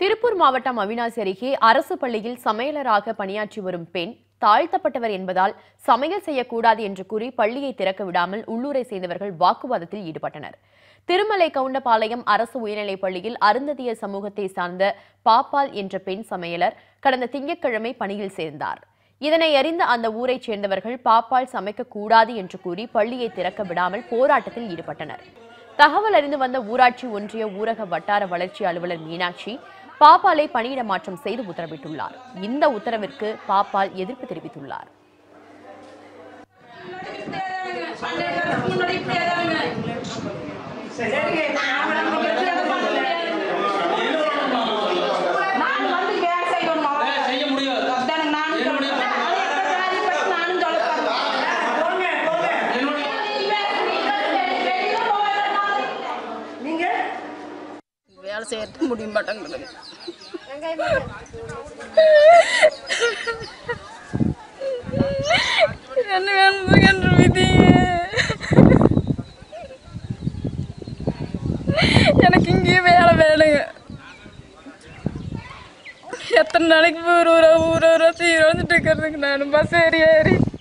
திருப்பூர் மாவட்டம் அவினாசி அருகே அரசு பள்ளியில் சமையலராக பணியாற்றி வரும் பெண் தாழ்த்தப்பட்டவர் என்பதால் சமையல் செய்யக்கூடாது என்று கூறி பள்ளியை திறக்க விடாமல் உள்ளூரை சேர்ந்தவர்கள் வாக்குவாதத்தில் ஈடுபட்டனர் திருமலை கவுண்டபாளையம் அரசு உயர்நிலைப் பள்ளியில் அருந்ததிய சமூகத்தை சார்ந்த பாப்பால் என்ற பெண் சமையலர் கடந்த திங்கட்கிழமை பணியில் சேர்ந்தார் இதனை அறிந்த அந்த ஊரைச் சேர்ந்தவர்கள் பாப்பால் சமைக்கக்கூடாது என்று கூறி பள்ளியை திறக்க விடாமல் போராட்டத்தில் ஈடுபட்டனர் தகவல் அறிந்து வந்த ஊராட்சி ஒன்றிய ஊரக வட்டார வளர்ச்சி அலுவலர் மீனாட்சி பாப்பாலை பணியிட மாற்றம் செய்து உத்தரவிட்டுள்ளார் இந்த உத்தரவிற்கு பாப்பால் எதிர்ப்பு தெரிவித்துள்ளார் நான் வந்து வேலை செய்யணும் அவ்வளவுதான். வேலை செய்ய முடியாது அதானே நானும் செய்ய முடியாது. சொல்றேன். அது எந்த வேலையை பத்தி நானும் சொல்ல போறேன். என்னுடைய வேலை செய்யறதுக்கு முடிய மாட்டேங்குது என்ன வேணும் என்று விதி எனக்கு இங்கேயே வேலை வேணுங்க எத்தனை நாளைக்கு ஊர் ஊரா ஊர் ஊரா சீர் வந்துட்டு இருக்கிறதுக்கு நான் பஸ் ஏறி ஏறி